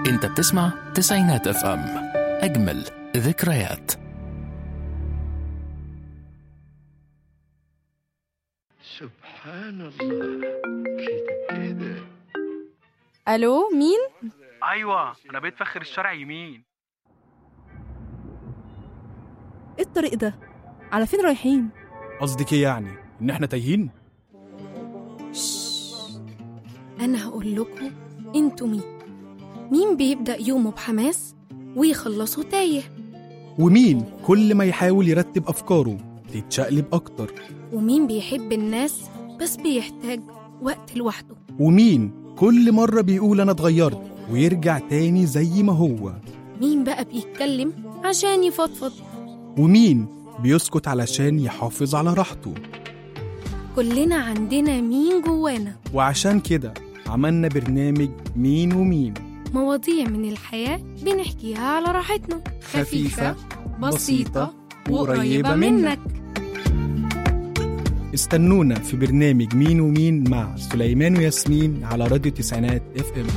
انت بتسمع تسعينات اف ام اجمل ذكريات سبحان الله كده كده الو مين ايوه انا بيت فخر الشارع يمين ايه الطريق ده على فين رايحين قصدك ايه يعني ان احنا تايهين أنا هقول لكم انتوا مين مين بيبدأ يومه بحماس ويخلصه تايه ومين كل ما يحاول يرتب افكاره تتشقلب اكتر ومين بيحب الناس بس بيحتاج وقت لوحده ومين كل مرة بيقول انا اتغيرت ويرجع تاني زي ما هو مين بقى بيتكلم عشان يفضفض ومين بيسكت علشان يحافظ على راحته كلنا عندنا مين جوانا وعشان كده عملنا برنامج مين ومين مواضيع من الحياة بنحكيها على راحتنا خفيفة، بسيطة وقريبة وقريبة منك. منك استنونا في برنامج مين ومين مع سليمان وياسمين على راديو تسعينات اف ام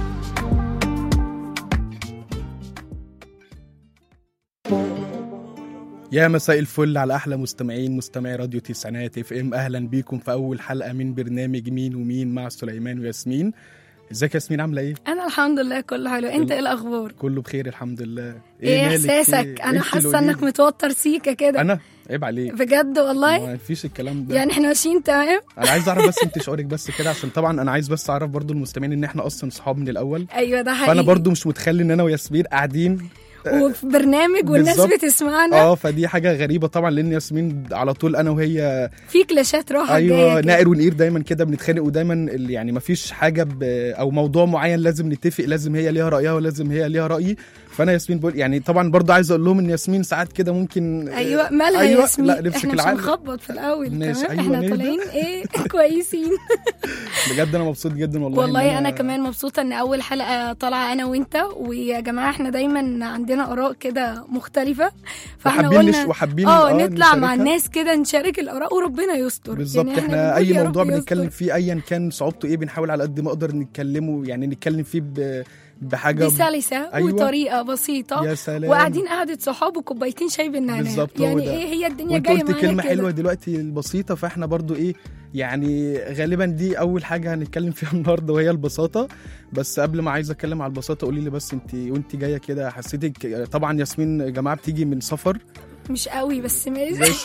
يا مساء الفل على احلى مستمعين مستمعي راديو تسعينات اف ام اهلا بيكم في اول حلقه من برنامج مين ومين مع سليمان وياسمين ازيك يا ياسمين عامله ايه أنا الحمد لله كله حلو أنت إيه الأخبار؟ كله بخير الحمد لله إيه مالك؟ إحساسك؟ إيه؟ أنا إنت اللي حاسة إنك قوليلي. متوتر سيكة كده انا عيب عليك بجد والله ما فيش الكلام ده يعني إحنا ماشيين تمام انا عايز اعرف بس انت شعورك بس كده عشان طبعا انا عايز بس اعرف برضو المستمعين ان احنا اصلا صحاب من الاول أيوة ده حقيقي فانا برضو مش متخيل ان انا وياسمين قاعدين وفي برنامج والناس بالظبط. بتسمعنا اه فدي حاجه غريبه طبعا لان ياسمين على طول انا وهي في كلاشات راحة ايوه جاية كده. نائر ونقير دايما كده بنتخانق ودايما ال- يعني ما فيش حاجه ب... او موضوع معين لازم نتفق لازم هي ليها رايها ولازم هي ليها رايي فانا ياسمين بقول يعني طبعا برضو عايز اقول لهم ان ياسمين ساعات كده ممكن ايوه مالها أيوة، أيوة ياسمين لا نمسك احنا مش العقل. هنخبط في الاول ماشي، تمام أيوة، احنا نهدى. طالعين ايه كويسين بجد انا مبسوط جدا والله إن والله انا كمان مبسوطه ان اول حلقه طالعه انا وانت ويا جماعه احنا دايما عندنا اراء كده مختلفه فاحنا وحابين قلنا نش- وحابين اه آه، نطلع مع نشاركها. الناس كده نشارك الاراء وربنا يستر بالظبط يعني احنا بنقول اي يا موضوع رب بنتكلم يستر. فيه ايا كان صعوبته ايه بنحاول على قد ما نقدر نتكلمه يعني نتكلم فيه ب... بحاجه بسلسه أيوة. وطريقه بسيطه يا سلام وقاعدين قعده صحاب وكوبايتين شاي بالنعناع بالظبط، هو يعني ده. ايه هي الدنيا وانت جايه قلت معانا كلمه كده. حلوه دلوقتي البسيطه فاحنا برضو ايه يعني غالبا دي اول حاجه هنتكلم فيها النهارده وهي البساطه بس قبل ما عايز اتكلم على البساطه قولي لي بس انت وانت جايه كده حسيتك طبعا ياسمين يا جماعه بتيجي من سفر مش قوي بس ماشي ماشي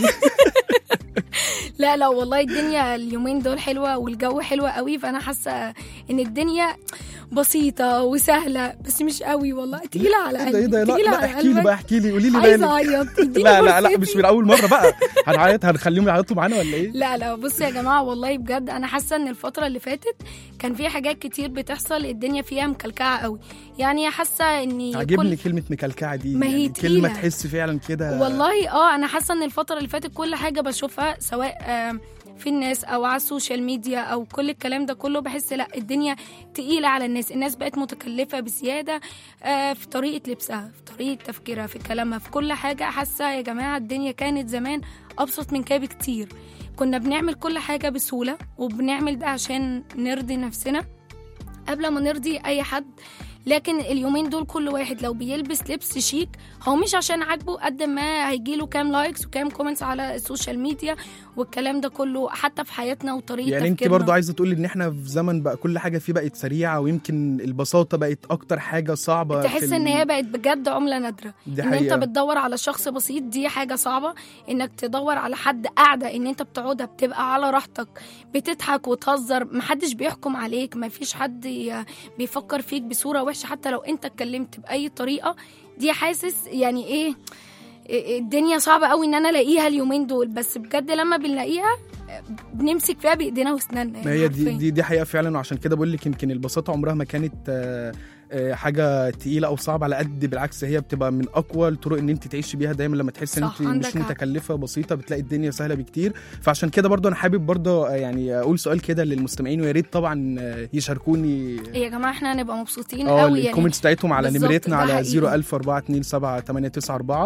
لا لا والله الدنيا اليومين دول حلوة والجو حلو قوي فأنا حاسة إن الدنيا بسيطة وسهلة بس مش قوي والله تقيلة على ايه ده ايه قلبي ده لا, تقيلة لا على احكي لي قلبك. بقى احكي لي قولي لي عايزة مالك أعيط اديني لا لا لا فرصتي. مش من اول مره بقى هنعيط هنخليهم يعيطوا معانا ولا ايه لا لا بصوا يا جماعة والله بجد أنا حاسة إن الفترة اللي فاتت كان في حاجات كتير بتحصل الدنيا فيها مكلكعة قوي يعني حاسة إني عاجبني كل... كلمه مكلكعه دي ما هي يعني تقيلة. كلمه تحس فعلا كده والله اه انا حاسه ان الفتره اللي فاتت كل حاجه بشوفها سواء آه، في الناس او على السوشيال ميديا او كل الكلام ده كله بحس لا الدنيا تقيله على الناس الناس بقت متكلفه بزياده آه، في طريقه لبسها في طريقه تفكيرها في كلامها في كل حاجه حاسه يا جماعه الدنيا كانت زمان ابسط من كده بكتير كنا بنعمل كل حاجه بسهوله وبنعمل ده عشان نرضي نفسنا قبل ما نرضي اي حد لكن اليومين دول كل واحد لو بيلبس لبس شيك هو مش عشان عاجبه قد ما هيجيله كام لايكس وكام كومنتس على السوشيال ميديا والكلام ده كله حتى في حياتنا وطريقه يعني انت تفكيرنا برضو عايزه تقولي ان احنا في زمن بقى كل حاجه فيه بقت سريعه ويمكن البساطه بقت اكتر حاجه صعبه في تحس ال- ان هي بقت بجد عمله نادره دي ان انت حقيقة. بتدور على شخص بسيط دي حاجه صعبه انك تدور على حد قاعده ان انت بتقعدها بتبقى على راحتك بتضحك وتهزر محدش بيحكم عليك مفيش حد ي- بيفكر فيك بصوره وحشه حتى لو انت اتكلمت باي طريقه دي حاسس يعني ايه إيه- الدنيا صعبة قوي ان انا الاقيها اليومين دول بس بجد لما بنلاقيها بنمسك فيها بايدينا واسناننا ما يعني هي دي حرفياً. دي دي حقيقه فعلا وعشان كده بقول لك يمكن البساطه عمرها ما كانت آه، آه، حاجه تقيله او صعبه على قد بالعكس هي بتبقى من اقوى الطرق ان انت تعيشي بيها دايما لما تحس ان صح، انت عندك مش حق. متكلفه بسيطه بتلاقي الدنيا سهله بكتير فعشان كده برضو انا حابب برضو آه، يعني اقول سؤال كده للمستمعين ويا ريت طبعا آه، يشاركوني يا جماعة احنا هنبقى مبسوطين اه قوي يعني الكومنتس بتاعتهم على بالظبط، نمرتنا ده على حقيقي. 010427894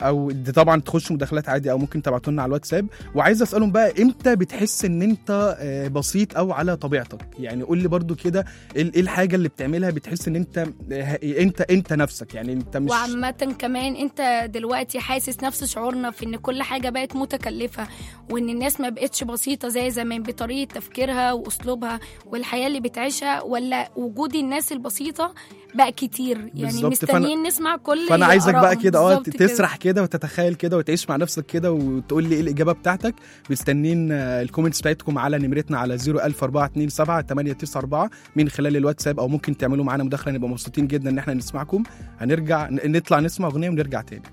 او دي طبعا تخش مداخلات عادي او ممكن تبعتوا لنا على الواتساب وعايز اسالهم بقى امتى بتحس ان انت آه، بسيط او على طبيعتك يعني قول لي برضو كده ايه إيه الحاجه اللي بتعملها بتحس ان انت آه، انت انت نفسك يعني انت مش وعامة كمان انت دلوقتي حاسس نفس شعورنا في ان كل حاجة بقت متكلفة وان الناس ما بقتش بسيطة زي زمان بطريقة تفكيرها واسلوبها والحياة اللي بتعيشها ولا وجود الناس البسيطة بقى كتير يعني بالظبط. فأنا- مستنيين نسمع كل فانا عايزك بقى آرائهم. كده اه بالظبط كده. تسرح كده وتتخيل كده وتعيش مع نفسك كده وتقول لي ايه الاجابه بتاعتك مستنين آه، الكومنتس بتاعتكم على نمرتنا على 00427 894 من خلال الواتساب او ممكن تعملوا معانا مداخله نبقى مبسوطين جدا ان احنا نسمعكم هنرجع ن- نطلع نسمع اغنيه ونرجع تاني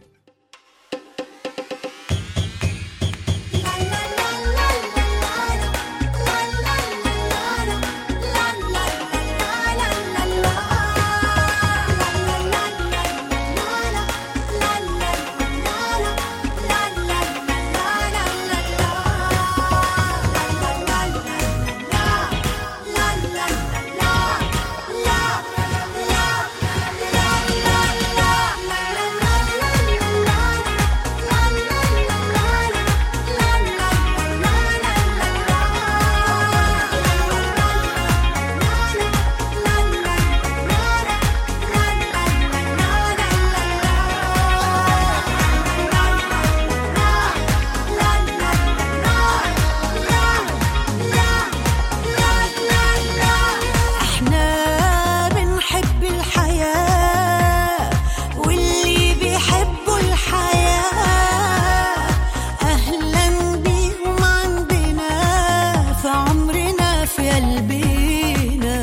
احنا بنحب الحياة واللي بيحبوا الحياة اهلا بيهم عندنا في عمرنا في قلبنا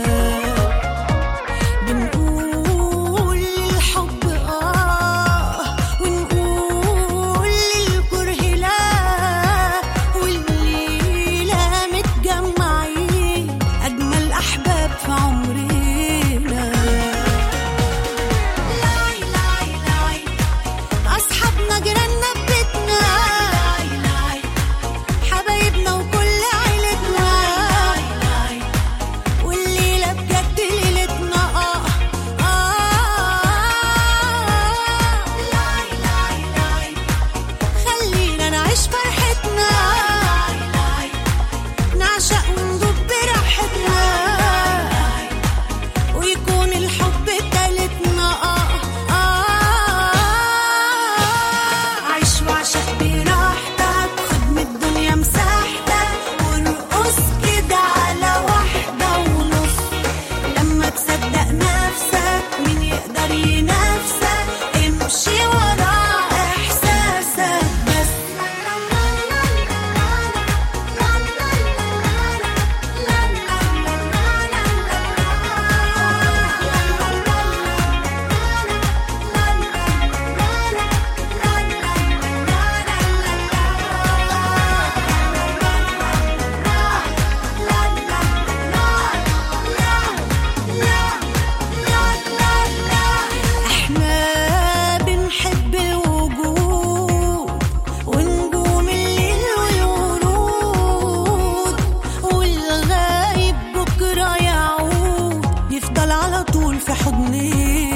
بنقول للحب اه ونقول للكره لا والليلة متجمعين أجمل أحباب في عمرنا لاي لاي لاي أصحابنا جيراننا في بيتنا لاي لاي حبايبنا وكل عيلتنا لاي لاي والليلة بجد ليلتنا آه آه لاي لاي لاي خلينا نعيش فرحتنا لاي لاي نعشق وندوب براحتنا ويكون الحب تالتنا آه آه عيش وعشق براحتك خد من الدنيا مساحتك وارقص كده على واحدة ونص لما تصدق نفسك مين يقدر ينافسك امشي ورا احساسك بس احنا بنحب الوجود ونجوم الليل والورود والغايب بكرة يعود يفضل على طول في حضننا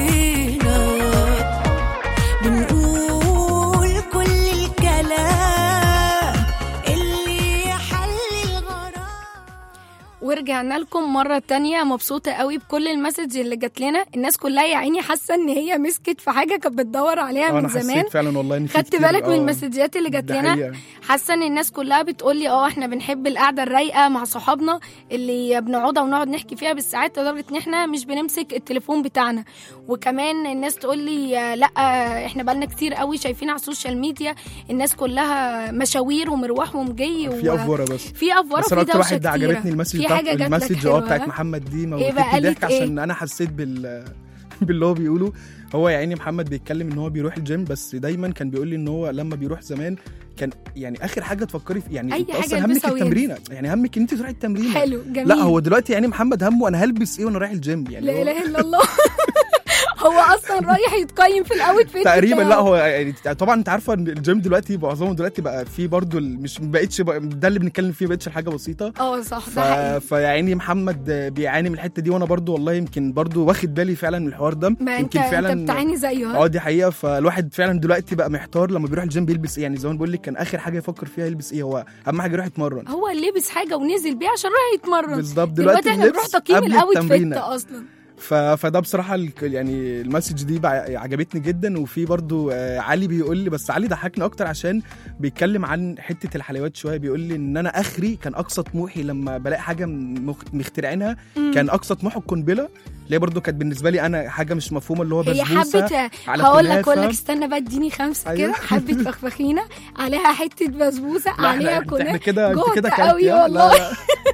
بنقول كل الكلام اللي يحل الغرام ورجعنا لكم مرة تانية مبسوطة قوي بكل المسج اللي جات لنا الناس كلها يا عيني حاسة ان هي مسكت في حاجة كانت بتدور عليها من انا زمان حسيت فعلا والله ان في خدت كتير- بالك من آه، المسجات اللي جات ده لنا حقيقة. حاسه ان الناس كلها بتقول لي اه احنا بنحب القعده الرايقه مع صحابنا اللي بنقعدها ونقعد نحكي فيها بالساعات لدرجه ان احنا مش بنمسك التليفون بتاعنا وكمان الناس تقول لي آه، لا آه، احنا بقالنا كتير قوي شايفين على السوشيال ميديا الناس كلها مشاوير ومروح ومجي في افوره بس في افوره بس وفي انا اكتر دوشه واحد كتيرة. عجبتني المسج في بتاعت حاجه جات لك المسج اه حلوة، بتاعت ها؟ محمد دي إيه موتتني بقى؟ قالت ضحك إيه؟ عشان انا حسيت بال باللي هو بيقوله هو يا عيني محمد بيتكلم ان هو بيروح الجيم بس دايما كان بيقول لي ان هو لما بيروح زمان كان يعني اخر حاجه تفكري في يعني أي أنت حاجة اصلا همك يلبسها التمرينه يعني همك ان انت تروحي التمرين حلو جميل لا هو دلوقتي يعني محمد همه انا هلبس ايه وانا رايح الجيم يعني لا هو- اله الا الله هو اصلا رايح يتقيم في الاوتفيت تقريبا بتاعه. لا هو يعني طبعا انت عارفه ان الجيم دلوقتي معظمه دلوقتي بقى فيه برضو ال- مش بقتش بقى ده اللي بنتكلم فيه بقتش حاجه بسيطه اه صح ف... ده حقيقي فيعني محمد بيعاني من الحته دي وانا برضو والله يمكن برضو واخد بالي فعلا من الحوار ده ما انت يمكن فعلا انت بتعاني زيه ها؟ اه دي حقيقه فالواحد فعلا دلوقتي بقى محتار لما بيروح الجيم بيلبس ايه يعني زمان بقول لك كان اخر حاجه يفكر فيها يلبس ايه هو اهم حاجه يروح يتمرن هو لبس حاجه ونزل بيها عشان رايح يتمرن بالظبط دلوقتي دلوقتي احنا بنروح اللبس تقييم قبل الاوتفيت التمرينه اصلا ف... فده بصراحه ال... يعني المسج دي بع- عجبتني جدا وفي برضو آه، علي بيقول لي بس علي ضحكني اكتر عشان بيتكلم عن حته الحلويات شويه بيقول لي ان انا اخري كان اقصى طموحي لما بلاقي حاجه مخ- مخترعينها كان اقصى طموحه القنبله اللي هي برضو كانت بالنسبه لي انا حاجه مش مفهومه اللي هو هي بسبوسه حبة على هقول لك كنافة. اقول لك استنى بقى اديني خمسه أيوة. كده حبه فخفخينه عليها حته بسبوسه لا عليها احنا احنا كنافه كده انت جهد كده قوي كلت والله. لا لا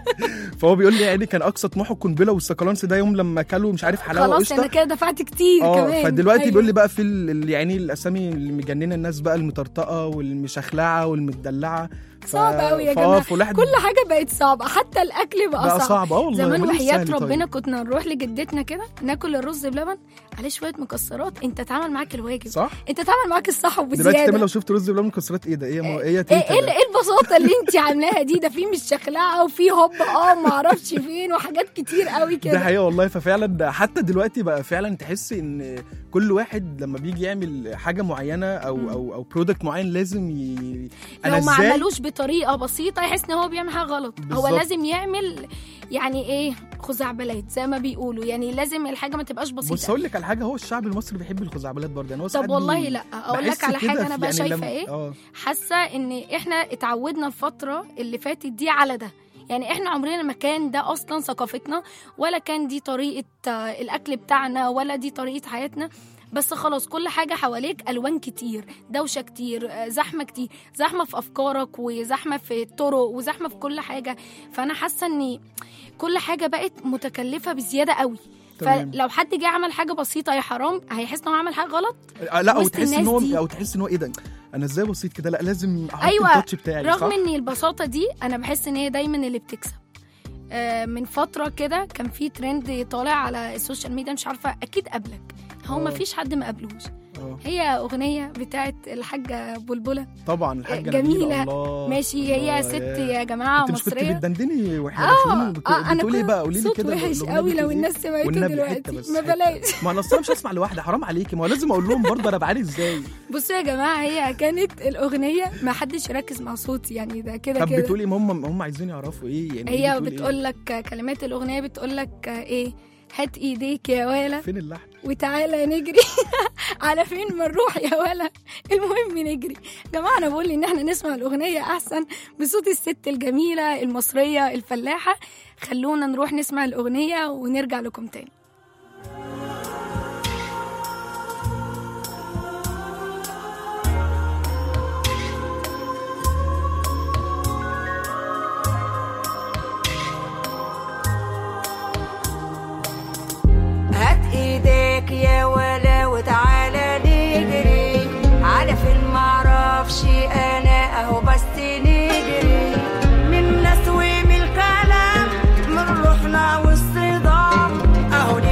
فهو بيقول لي يعني كان اقصى طموحه القنبله والسكالانس ده يوم لما كلوا مش عارف حلاوه خلاص وقشطه انا كده دفعت كتير اه كمان فدلوقتي أيوة. بيقول لي بقى في ال- ال- يعني الاسامي اللي مجننه الناس بقى المطرطقه والمشخلعه والمدلعه ف... صعب قوي يا فاه جماعه فالواحد كل حاجه بقت صعبه حتى الاكل بقى, بقى صعب صعب اه والله زمان أمال إيه وحياة السهل ربنا طيب؟ كنا نروح لجدتنا كده ناكل الرز بلبن عليه شويه مكسرات انت اتعمل معاك الواجب صح انت اتعمل معاك الصح دلوقتي وبزياده تعمل لو شفت رز بلبن مكسرات ايه ده ايه ما- ايه يا ايه تيتا ايه ده؟ ايه البساطه اللي انت عاملاها دي ده في مش شخلعه وفي هوب اه ما اعرفش فين وحاجات كتير قوي ده كده حقيقة والله ففعلا ده حتى دلوقتي بقى فعلا تحس ان كل واحد لما بيجي يعمل حاجه معينه او او او برودكت معين لازم ي... لو ما إزاي- عملوش بطريقه بسيطه يحس ان هو بيعمل حاجه غلط هو بالظبط. لازم يعمل يعني ايه خزعبلات زي ما بيقولوا يعني لازم الحاجه ما تبقاش بص بسيطه هقول لك على حاجه هو الشعب المصري بيحب الخزعبلات برضه يعني هو ساعات طب والله بي- لا اقول بحس لك على كده حاجه انا في- بقى يعني شايفه لما- ايه اه حاسه ان احنا اتعودنا الفتره اللي فاتت دي على ده يعني احنا عمرنا ما كان ده اصلا ثقافتنا ولا كان دي طريقه آه، الاكل بتاعنا ولا دي طريقه حياتنا بس خلاص كل حاجة حواليك ألوان كتير دوشة كتير آه، زحمة كتير زحمة في أفكارك وزحمة في الطرق وزحمة في كل حاجة فأنا حاسة إن كل حاجة بقت متكلفة بزيادة قوي تمام. فلو حد جه عمل حاجة بسيطة يا حرام هيحس إن هو عمل حاجة غلط آه، لا او وسط تحس ان الناس هو دي. او تحس ان هو ايه ده انا ازاي بسيط كده لا لازم احط أيوة، التاتش بتاعي رغم صح؟ ان البساطه دي انا بحس ان هي دايما اللي بتكسب آه، من فتره كده كان في ترند طالع على السوشيال ميديا مش عارفه اكيد قبلك هو آه. ما فيش حد ما قبلوش آه، هي اغنيه بتاعت الحاجه بلبله طبعا الحاجه جميلة. نبيلة، الله ماشي هي الله، ست ياه. يا جماعه انت مش كنت مصريه بتدندني واحنا اه داخلين وبت- اه انا بتقولي ايه كنت بقى قولي لي صوت كده وحش الأغنية قوي بتقول لو إيه؟ الناس سمعته والنبي حتة دلوقتي بس ما حتة. بلاش ما انا اصلا مش هسمع لوحدي حرام عليكي ما هو لازم اقول لهم برضه انا بعاني ازاي بصوا يا جماعه هي كانت الاغنيه ما حدش يركز مع صوتي يعني ده كده طب كده بتقولي ما هم هم عايزين يعرفوا ايه يعني إيه هي بتقول إيه؟ بتقول لك كلمات الاغنيه بتقول لك ايه هات ايديك يا ولا فين اللحن وتعالى نجري على فين ما نروح يا ولا المهم نجري جماعة أنا بقول إن إحنا نسمع الأغنية أحسن بصوت الست الجميلة المصرية الفلاحة خلونا نروح نسمع الأغنية ونرجع لكم تاني هات ايديك يا ولا وتعالى نجري على فين معرفش انا اهو بس نجري من ناس ومن الكلام من روحنا والصدام اهو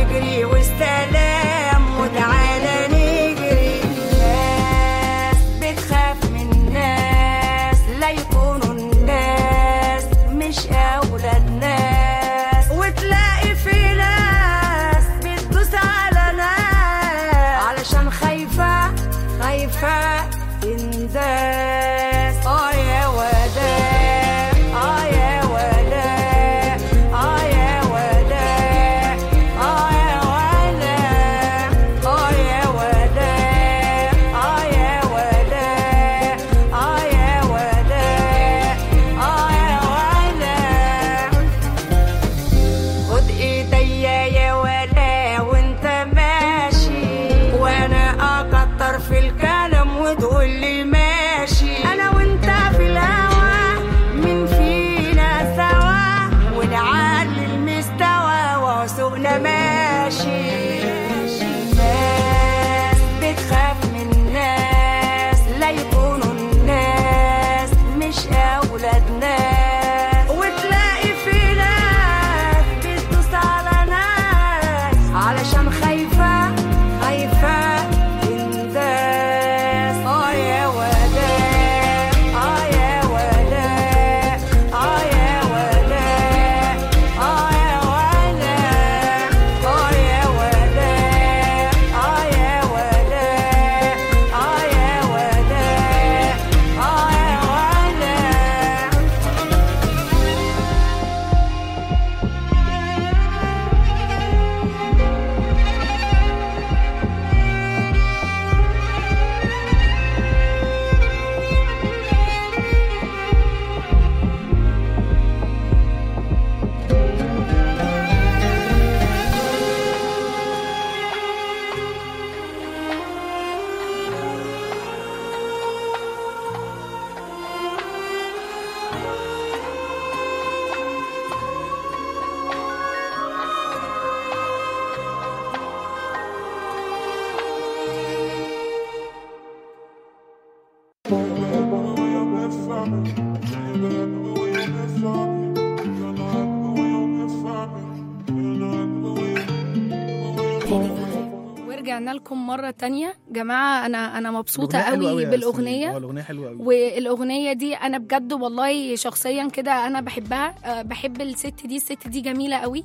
ورجعنا لكم مرة تانية جماعة أنا أنا مبسوطة الأغنية حلوة قوي يا ياسمين. بالأغنية اه الاغنيه حلوه قوي والاغنيه دي انا بجد والله شخصيا كده انا بحبها أه، بحب الست دي الست دي جميله قوي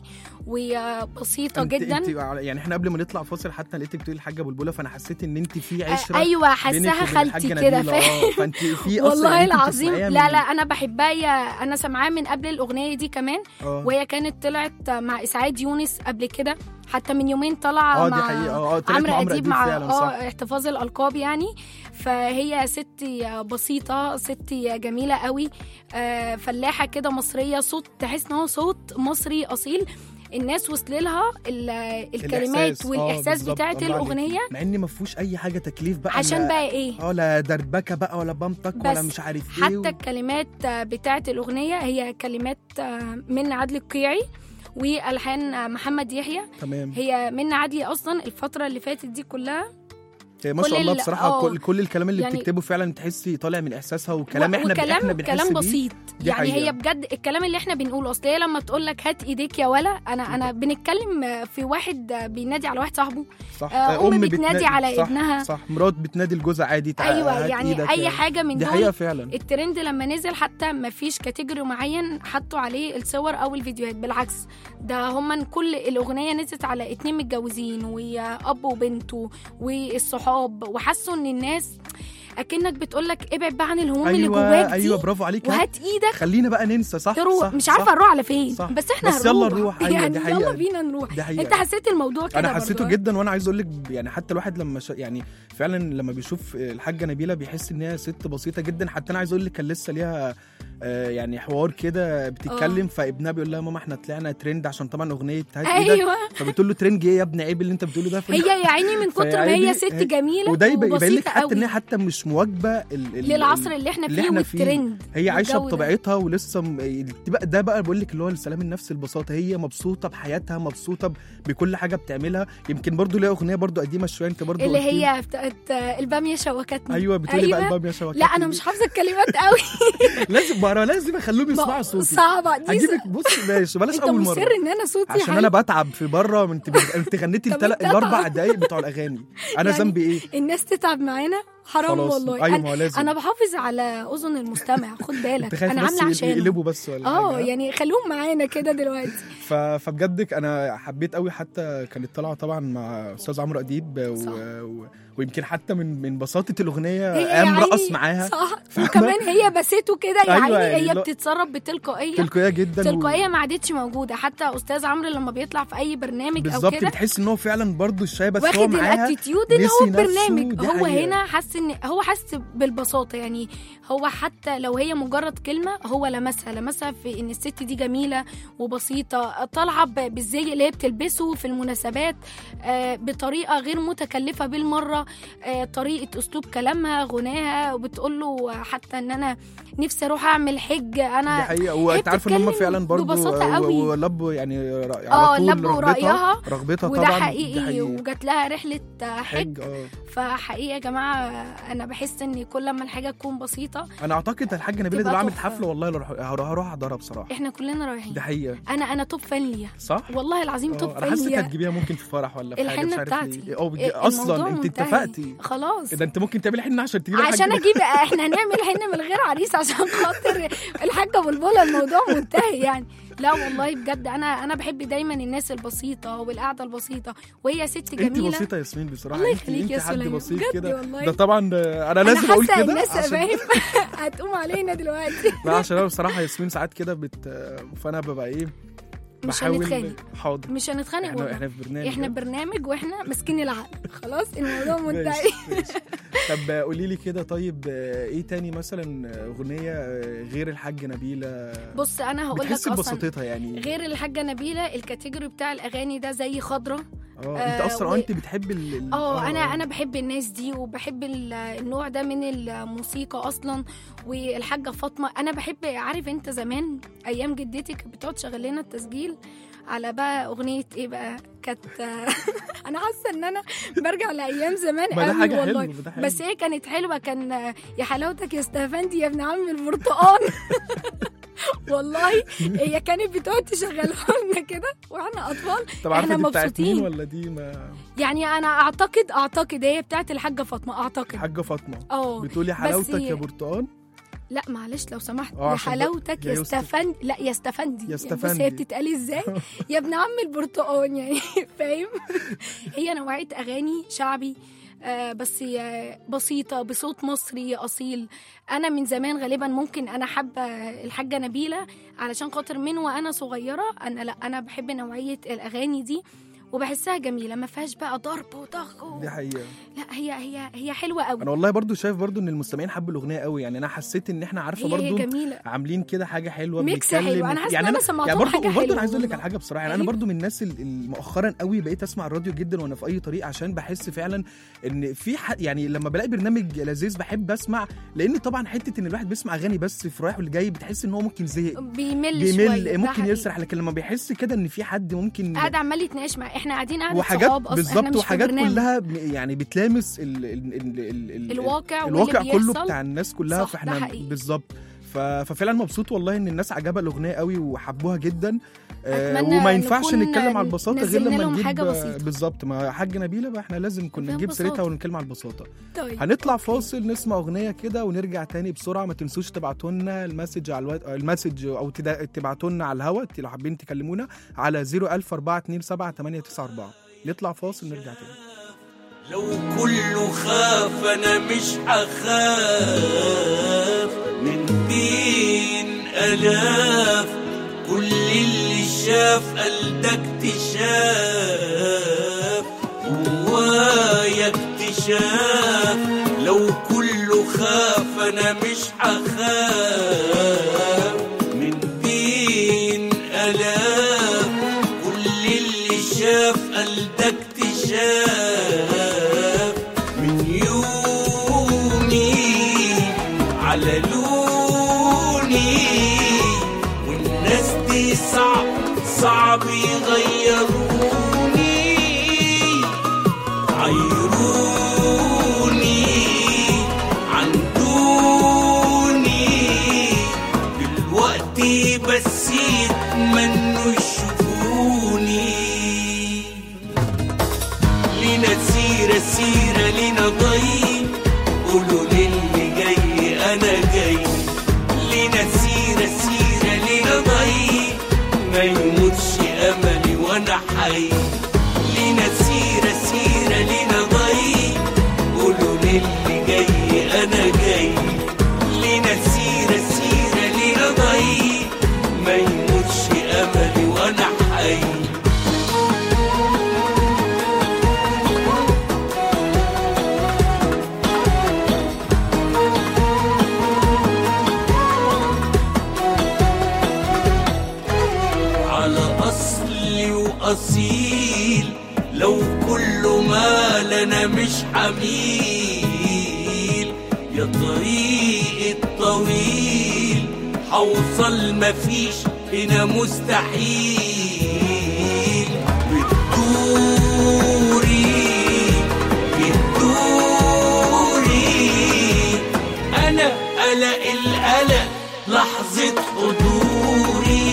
وبسيطه انت جدا انت يعني احنا قبل ما نطلع فاصل حتى لقيتك بتقولي الحاجه بلبله فانا حسيت ان انت في أه، عشره ايوه بينك حاساها وبين خالتي الحاجة كده نبيلة. فاهم اه فانت في اصلا والله يعني انت العظيم بتسمعيها لا من- لا انا بحبها يا- انا سامعاها من قبل الاغنيه دي كمان اه وهي كانت طلعت مع اسعاد يونس قبل كده حتى من يومين طالعه اه مع دي حقيقه اه اه طلعت عمرو مع اديب مع فعلا اه صح احتفاظ الالقاب يعني فهي ست بسيطه ست جميله قوي آه، فلاحه كده مصريه صوت تحس ان هو صوت مصري اصيل الناس وصل لها ال- الكلمات الإحساس. آه، والاحساس بالظبط. بتاعت الله عليك. الاغنيه مع ان ما فيهوش اي حاجه تكليف بقى عشان لا- بقى ايه اه لا دربكه بقى ولا بمطك ولا بس مش عارف ايه حتى و... الكلمات بتاعت الأغنية هي كلمات من عدلي القيعي والحان محمد يحيى تمام هي من عدلي اصلا الفتره اللي فاتت دي كلها هي ما كل شاء الله ال- بصراحه آه. كل, كل الكلام اللي يعني- بتكتبه فعلا تحسي طالع من احساسها وكلام و- احنا ب... وكلام احنا بنحس كلام بيه. بسيط دي يعني حقيقة. هي بجد الكلام اللي احنا بنقوله اصل هي لما تقول لك هات ايديك يا ولا انا انا بنتكلم في واحد بينادي على واحد صاحبه صح آه، أم بتنادي بتنا- على صح ابنها. صح مرات بتنادي الجوز عادي تعال ايوه هات يعني إيدك اي حاجه من دي دول حقيقه فعلا الترند لما نزل حتى ما فيش كاتيجوري معين حطوا عليه الصور او الفيديوهات بالعكس ده هما كل الاغنيه نزلت على اتنين متجوزين واب وبنته والصحاب وحسوا ان الناس اكنك بتقول لك ابعد بقى عن الهموم اللي ايوه جواك دي ايوه برافو عليك وهات ايدك خلينا بقى ننسى صح تروح صح مش عارفه صح. نروح على فين صح. بس احنا بس يلا هنروح نروح، أيوة، يعني دي حقيقة. يلا بينا نروح دي حقيقة. انت حسيت الموضوع كده انا حسيته برضه؟ جدا وانا عايز اقول لك يعني حتى الواحد لما ش... يعني فعلا لما بيشوف الحاجه نبيله بيحس ان هي ست بسيطه جدا حتى انا عايز اقول لك كان لسه ليها آه، يعني حوار كده بتتكلم فابنها بيقول لها ماما احنا طلعنا ترند عشان طبعا اغنيه هات ايدك ايوه فبتقول له ترند ايه يا ابني عيب اللي انت بتقوله ده هي يا عيني من كتر ما فيعني هي ست جميله وده يبقى يبين لك وبسيطة حتى ان هي قوي حتى مش مواكبه ال... ال... للعصر ال- اللي احنا اللي فيه احنا فيه. والترند هي عايشه والجو ده. بطبيعتها ولسه م... دي بقى ده بقى بقول لك اللي هو السلام النفسي البساطه هي مبسوطه بحياتها مبسوطه ب... بكل حاجه بتعملها يمكن برضو ليها اغنيه برضو قديمه شويه انت برضو اللي قلت لي- هي بتاعت الباميه شوكتني ايوه بتقولي بقى أيوة. الباب يا شوكات لا انا مش حافظه الكلمات قوي لازم بقى لازم اخليهم يسمعوا صوتي صعبه دي هجيبك بص ماشي بلاش انت اول مصر مره ان انا صوتي عشان حلو انا بتعب في بره من انت انت غنيتي طب التل... انت الاربع اتعب. دقايق بتوع الاغاني انا يعني ذنبي ايه الناس تتعب معانا حرام خلاص والله ايوه أنا- ما هو لازم انا بحافظ على اذن المستمع خد انت بالك خايف انا بس عامله عشان يقلبوا بس ولا اه حاجة. يعني خلوهم معانا كده دلوقتي ف... فبجدك انا حبيت قوي حتى كانت طالعه طبعا مع استاذ عمرو اديب صح. و... و... ويمكن حتى من من بساطه الاغنيه هي قام يعني رقص معاها صح فاهمة؟ وكمان هي بسيته كده يا أيوة، عيني يعني هي لو- بتتصرف بتلقائيه تلقائيه جدا تلقائيه ما عادتش موجوده حتى استاذ عمرو لما بيطلع في اي برنامج او بالظبط كده بتحس ان هو فعلا برضو الشاي بس هو واخد معاها الاتيتيود اللي هو نسي نفسه، البرنامج دي هو حقيقة. هنا حس ان هو حس بالبساطه يعني هو حتى لو هي مجرد كلمه هو لمسها لمسها في ان الست دي جميله وبسيطه طالعه ب- بالزي اللي هي بتلبسه في المناسبات آه، بطريقه غير متكلفه بالمره آه، طريقه اسلوب كلامها غناها وبتقول له حتى ان انا نفسي اروح اعمل حج دي انا حقيقه وانت عارف ان هم بتتكلم فعلا برضو ببساطة قوي. ولبوا يعني ر- على آه، طول لبوا رغبتها رأيها، رغبتها وده طبعا حقيقي وجات لها رحله حج حج اه فحقيقي يا جماعه انا بحس ان كل ما الحاجه تكون بسيطه انا اعتقد الحاجه نبيله دي تبقى لو عملت تحفة. حفله والله لو هروح هروح هروح احضرها بصراحه احنا كلنا رايحين دي حقيقه انا انا توب فان ليها صح والله العظيم توب آه، انا فان حاسسك ليها هتجيبيها ممكن في فرح ولا في حاجه مش الحنه عارف بتاعتي ليه. اه بج- الموضوع اصلا انت منتهي. اتفقتي خلاص ده انت ممكن تعملي حنه عشان تجيبي عشان الحاجة. اجيب احنا هنعمل حنه من غير عريس عشان خاطر الحاجه بلبله الموضوع منتهي يعني لا والله بجد انا انا بحب دايما الناس البسيطه والقعده البسيطه وهي ست انت جميله بسيطه يا ياسمين بصراحه الله انت يخليك انت يا حد سليمان. بسيط بجد كده والله. ده طبعا آه، انا انا لازم اقول حاسه كده الناس عشان فاهم هتقوم علينا دلوقتي لا عشان انا بصراحه ياسمين ساعات كده بت فانا ببقى ايه مش بحاول هنتخانق حاضر مش هنتخانق احنا والله. احنا في برنامج احنا اه. برنامج واحنا ماسكين العقل خلاص الموضوع منتهي ماشي، ماشي. طب قولي لي كده طيب آه، ايه تاني مثلا اغنيه آه، غير الحاج نبيله بص انا هقول لك بتحسي اصلا ببساطتها يعني غير الحاجه نبيله الكاتيجوري بتاع الاغاني ده زي خضره اه انت آه، اصلا و- اه انت بتحبي ال- ال- اه انا انا بحب الناس دي وبحب ال- النوع ده من الموسيقى اصلا والحاجه فاطمه انا بحب عارف انت زمان ايام جدتي كانت بتقعد تشغل لنا التسجيل على بقى اغنيه ايه بقى كانت انا حاسه ان انا برجع لايام زمان ما ده قوي حاجة والله حلوة، ما ده حلو. بس هي كانت حلوه كان يا حلاوتك يا استفندي يا ابن عم البرتقال والله هي كانت بتقعد تشغلها لنا كده واحنا اطفال طب عارفه احنا دي بتاعت مين مبسوطين ولا دي ما يعني انا اعتقد اعتقد هي بتاعت الحاجه فاطمه اعتقد حاجه فاطمه اه بتقولي بس حلاوتك يا برتقال لا معلش لو سمحت اه يا عشان ده- حلاوتك يا يا يوسف. استفندي لا يا استفندي يا يعني بص استفندي. هي بتتقال ازاي يا ابن عم البرتقال يعني فاهم هي نوعيه اغاني شعبي آه بس هي بسيطة بصوت مصري أصيل أنا من زمان غالبا ممكن أنا حابة الحاجة نبيلة علشان خاطر من وأنا صغيرة أنا لا أنا بحب نوعية الأغاني دي وبحسها جميلة ما فيهاش بقى ضرب وضغط و- دي حقيقه لا هي هي هي حلوة قوي انا والله برضو شايف برضو ان المستمعين حبوا الاغنيه قوي يعني انا حسيت ان احنا عارفه هي هي برضو جميلة عاملين كده حاجه حلوه ميكس بنتكلم حلو. أنا حاسة يعني إن أنا انا سمعتهم يعني برضو حاجة وبرضو حلوة انا عايز اقول لك والله. على حاجه بصراحه يعني انا أيوة. برضو من الناس ال- ال- مؤخرا قوي بقيت اسمع الراديو جدا وانا في اي طريق عشان بحس فعلا ان في حد يعني لما بلاقي برنامج لذيذ بحب اسمع لان طبعا حته ان الواحد بيسمع اغاني بس في رايح واللي جاي بتحس ان هو ممكن زهق بيمل شوية بيمل ده ممكن حقيقي. يسرح لكن لما بيحس كده ان في حد ممكن قاعد عمال يتناقش مع احنا قاعدين قاعدة وحاجات صحاب اصلا احنا بالظبط مش في وحاجات برنامج. كلها ب- يعني بتلامس ال ال ال ال ال الواقع واللي الواقع كله بيحصل. بتاع الناس كلها صح، ده فاحنا حقيقي. بالظبط ف- ففعلا مبسوط والله ان الناس عجبها الاغنيه قوي وحبوها جدا آه، أتمنى وما ينفعش نكون نتكلم على البساطه غير نزلنا لما لهم نجيب حاجة بسيطة. بالظبط ما حاج نبيله بقى احنا لازم كنا فيها نجيب سيرتها بساطة. ونتكلم على البساطه طيب هنطلع فاصل نسمع اغنيه كده ونرجع تاني بسرعه ما تنسوش تبعتوا لنا المسج على الوات... المسج او تدا- تبعتوا لنا على الهوا لو حابين تكلمونا على 00427 نطلع فاصل نرجع تاني لو كله خاف انا مش هخاف من بين الاف كل اللي شاف قال ده اكتشاف جوايا اكتشاف لو كله خاف انا مش هخاف من بين الاف كل اللي شاف قال ده اكتشاف من يومي على لوني والناس دي صعب صعب يغيروني عيروني عن دوني دلوقتي بس يتمنوا يشوفوني لينا سيرة سيرة لينا ضي قولوا للي جاي أنا جاي لينا سيرة سيرة لينا ضي ما يموتش أملي وأنا حي لينا سيرة سيرة لينا ضي قولوا للي جاي أنا جاي لينا سيرة سيرة لينا ضي ما يموتش أملي وأنا حي على أصلي وأصيل لو كل ما لنا مش حميل يا طريق الطويل حوصل مفيش هنا مستحيل بتدوري بتدوري أنا قلق القلق لحظة حضوري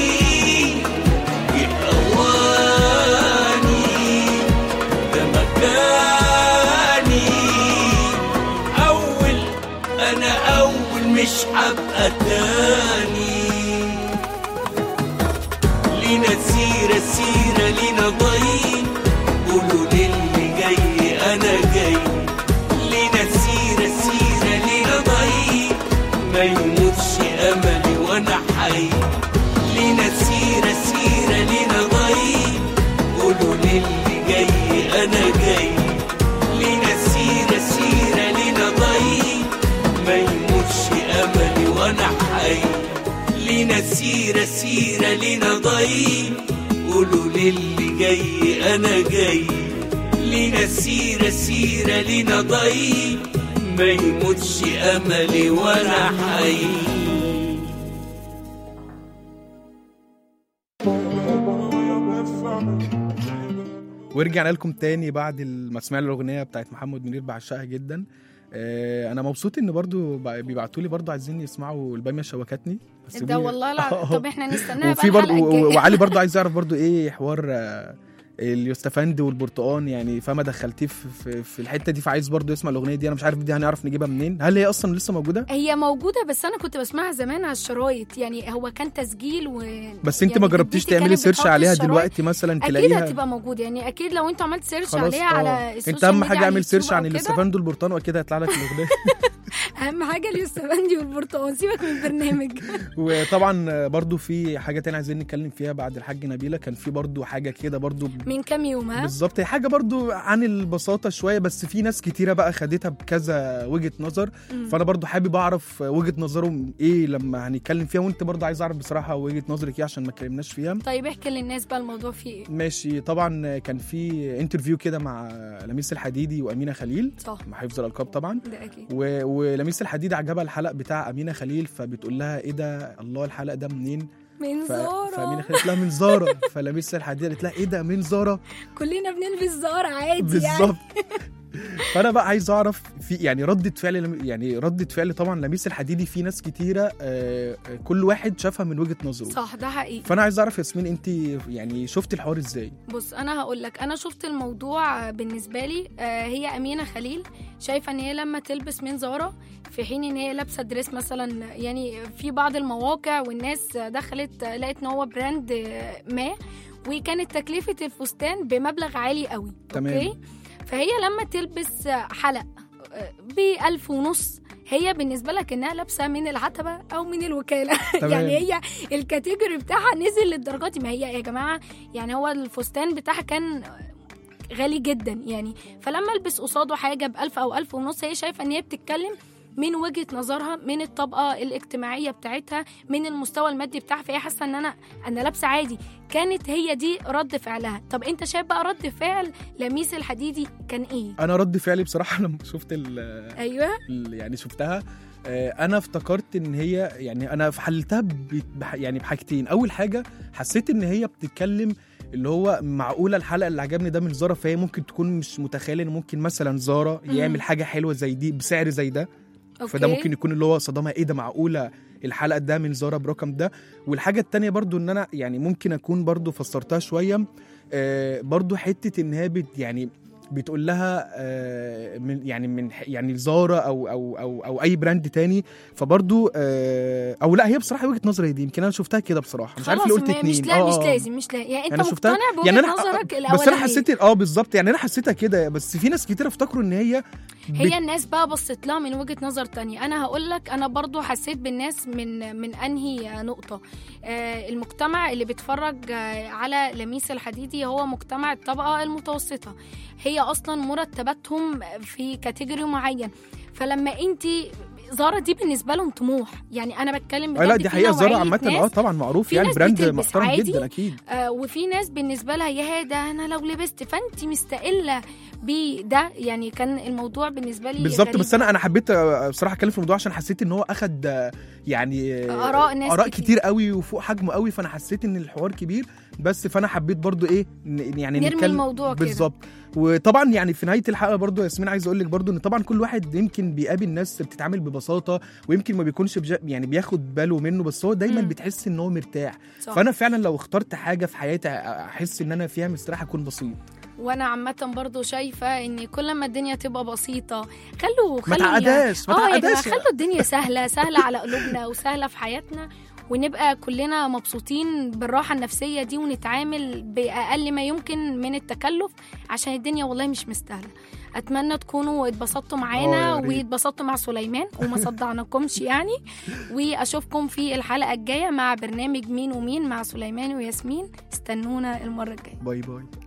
بأواني ده مكاني أول أنا أول مش هبقى تاني لينا سيرة سيرة لينا ضي قولوا للي جاي أنا جاي لينا سيرة سيرة لينا ضي ما يموتش أملي وأنا حي لينا سيرة سيرة لينا ضي قولوا للي جاي أنا جاي لينا سيرة سيرة لينا ضي ما يموتش أملي وأنا حي لينا سيرة سيرة لينا ضي قولوا للي جاي أنا جاي لينا سيرة سيرة لينا ضي ما يموتش أملي وأنا حي ورجعنا لكم تاني بعد ما سمعنا الاغنيه بتاعت محمد منير بعشقها جدا آه، انا مبسوط ان برضو بيبعتوا لي برضو عايزين يسمعوا الباميه شوكتني بس ده دي- والله لا طب احنا نستناها بقى وفي برضو الحلقة و- الجاية. وعلي برضو عايز يعرف برضو ايه حوار آه، اليوستفندي والبرتقان يعني فما دخلتيه في, في, في الحته دي فعايز برضو يسمع الاغنيه دي انا مش عارف دي هنعرف نجيبها منين هل هي اصلا لسه موجوده هي موجودة بس أنا كنت بسمعها زمان على الشرايط يعني هو كان تسجيل و بس انت يعني ما جربتيش جدتي تعملي كانت سيرش بتحط عليها الشرايط. دلوقتي مثلا أكيد تلاقيها هتبقى موجودة يعني أكيد لو أنت عملت سيرش خلاص عليها آه. على انت السوشيال اهم ميديا حاجه على اعمل اليوتيوب سيرش عن أو كده. الاستفندي والبرتقان واكيد هيطلع لك الاغنيه أهم حاجة اليوستفندي والبرتقال سيبك من البرنامج وطبعا برضو في حاجه تانية عايزين نتكلم فيها بعد الحاج نبيله كان في برضو حاجه كده برضو من كام يوم ها بالظبط هي حاجه برضو عن البساطه شويه بس في ناس كتيره بقى خدتها بكذا وجهه نظر مم. فانا برضو حابب اعرف وجهه نظرهم ايه لما هنتكلم فيها وانت برضو عايز اعرف بصراحه وجهه نظرك ايه عشان ما اتكلمناش فيها طيب احكي للناس بقى الموضوع فيه ايه ماشي طبعا كان في انترفيو كده مع لميس الحديدي وامينه خليل صح مع حفظ الالقاب طبعا ده أكيد و... ولميس الحديدي عجبها الحلق بتاع امينه خليل فبتقول لها ايه ده الله الحلق ده منين من ف... فامينه زارة خليل قالت لها من زارا فلميس الحديدي قالت لها ايه ده من زارا كلنا بنلبس زارة عادي يعني بالظبط فانا بقى عايز اعرف في يعني ردة فعل يعني ردة فعل طبعا لميس الحديدي في ناس كتيره آه، آه، كل واحد شافها من وجهه نظره صح ده حقيقي فانا عايز اعرف ياسمين انت يعني شفت الحوار ازاي بص انا هقول لك انا شفت الموضوع بالنسبه لي آه، هي امينه خليل شايفه ان هي لما تلبس من زارا في حين ان هي لابسه دريس مثلا يعني في بعض المواقع والناس دخلت لقت ان هو براند آه، ما وكانت تكلفه الفستان بمبلغ عالي قوي تمام. اوكي فهي لما تلبس حلق ب 1000 ونص هي بالنسبه لك انها لابسه من العتبه او من الوكاله تمام. يعني هي الكاتيجوري بتاعها نزل للدرجات دي ما هي يا جماعه يعني هو الفستان بتاعها كان غالي جدا يعني فلما البس قصاده حاجه ب 1000 او 1000 ونص هي شايفه ان هي بتتكلم من وجهه نظرها من الطبقه الاجتماعيه بتاعتها من المستوى المادي بتاعها فهي حاسه ان انا انا لابسه عادي كانت هي دي رد فعلها طب انت شايف بقى رد فعل لميس الحديدي كان ايه انا رد فعلي بصراحه لما شفت ال ايوه ال- يعني شفتها آه، انا افتكرت ان هي يعني انا حللتها ب- بح- يعني بحاجتين اول حاجه حسيت ان هي بتتكلم اللي هو معقوله الحلقه اللي عجبني ده من زارا فهي ممكن تكون مش متخيله ان ممكن مثلا زارا مم. يعمل حاجه حلوه زي دي بسعر زي ده اوكي فده ممكن يكون اللي هو صدمها ايه ده معقوله الحلقه ده من زارا برقم ده والحاجه التانية برضو ان انا يعني ممكن اكون برضو فسرتها شويه آه برضو حته ان هي بت يعني بتقول لها آه من يعني من ح- يعني زارا او او او او اي براند تاني فبرضو آه او لا هي بصراحه وجهه نظري دي يمكن انا شفتها كده بصراحه مش عارف ليه خلاص قلت ما- اتنين مش لا آه، مش آه. لازم مش لازم يعني انت انا شفتها مقتنع بوجهه يعني انا نظرك بس انا الاولانيه حسيت اه بالظبط يعني انا حسيتها كده بس في ناس كتير افتكروا ان هي بت- هي الناس بقى بصت لها من وجهه نظر تانية انا هقول لك انا برضو حسيت بالناس من من انهي نقطه آه المجتمع اللي بيتفرج آه على لميس الحديدي هو مجتمع الطبقه المتوسطه هي اصلا مرتباتهم في كاتيجوري معين فلما انت زارا دي بالنسبه لهم طموح يعني انا بتكلم اه لا بجد دي في حقيقه زارا نوعية عامه ناس اه طبعا معروف في يعني ناس براند بتلبس محترم عادي، جدا اكيد آه وفي ناس بالنسبه لها يا ده انا لو لبست فانت مستقله بده يعني كان الموضوع بالنسبه لي بالظبط غريب. بس انا انا حبيت آه، بصراحه اتكلم في الموضوع عشان حسيت ان هو اخد آه، يعني آه، آراء ناس اراء كتير. كتير قوي وفوق حجمه قوي فانا حسيت ان الحوار كبير بس فانا حبيت برضو ايه ن- يعني نرمي نتكلم الموضوع كده. بالظبط وطبعا يعني في نهايه الحلقه برضو ياسمين عايز اقول لك برضو ان طبعا كل واحد يمكن بيقابل ناس بتتعامل ببساطه ويمكن ما بيكونش بجا يعني بياخد باله منه بس هو دايما مم. بتحس ان هو مرتاح صح. فانا فعلا لو اخترت حاجه في حياتي احس ان انا فيها مستريح اكون بسيط وانا عامه برضو شايفه ان كل ما الدنيا تبقى بسيطه خلوا ما خلوا تعقداش ما اه يا جماعه تعقداش خلوا الدنيا سهله سهله على قلوبنا وسهله في حياتنا ونبقى كلنا مبسوطين بالراحه النفسيه دي ونتعامل باقل ما يمكن من التكلف عشان الدنيا والله مش مستاهله اتمنى تكونوا اتبسطتوا اه معانا يا ريت. واتبسطتوا مع سليمان وما صدعناكمش يعني واشوفكم في الحلقه الجايه مع برنامج مين ومين مع سليمان وياسمين استنونا المره الجايه باي باي